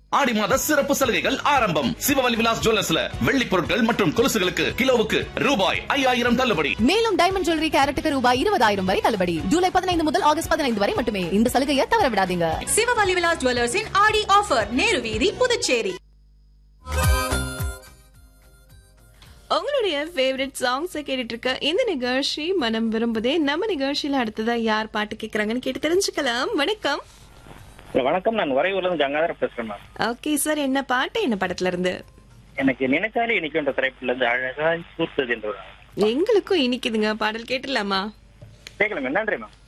ஆடி மாத சிறப்பு சலுகைகள் ஆரம்பம் சிவவலி விலாஸ் ஜுவல்லர்ஸ்ல வெள்ளி பொருட்கள் மற்றும் கொலுசுகளுக்கு கிலோவுக்கு ரூபாய் ஐயாயிரம் தள்ளுபடி மேலும் டைமண்ட் ஜுவல்லரி கேரட்டுக்கு ரூபாய் இருபதாயிரம் வரை தள்ளுபடி ஜூலை பதினைந்து முதல் ஆகஸ்ட் பதினைந்து வரை மட்டுமே இந்த சலுகையை தவற விடாதீங்க சிவவலி விலாஸ் ஜுவல்லர்ஸின் ஆடி ஆஃபர் நேரு வீதி புதுச்சேரி உங்களுடைய ஃபேவரட் சாங்ஸை கேட்டுட்டு இருக்க இந்த நிகழ்ச்சி மனம் விரும்புதே நம்ம நிகழ்ச்சியில அடுத்ததா யார் பாட்டு கேக்குறாங்கன்னு கேட்டு தெரிஞ்சுக்கலாம் வணக்கம் வணக்கம் நான் வரையூர்ல இருந்து கங்காதர பேசுறேன் மேம் ஓகே சார் என்ன பாட்டு என்ன படத்துல இருந்து எனக்கு நினைச்சாலே இனிக்கின்ற திரைப்படத்துல இருந்து அழகாய் பூத்தது என்று ஒரு எங்களுக்கும் இனிக்குதுங்க பாடல் கேட்டுலாமா கேட்கலாம் நன்றி மேம்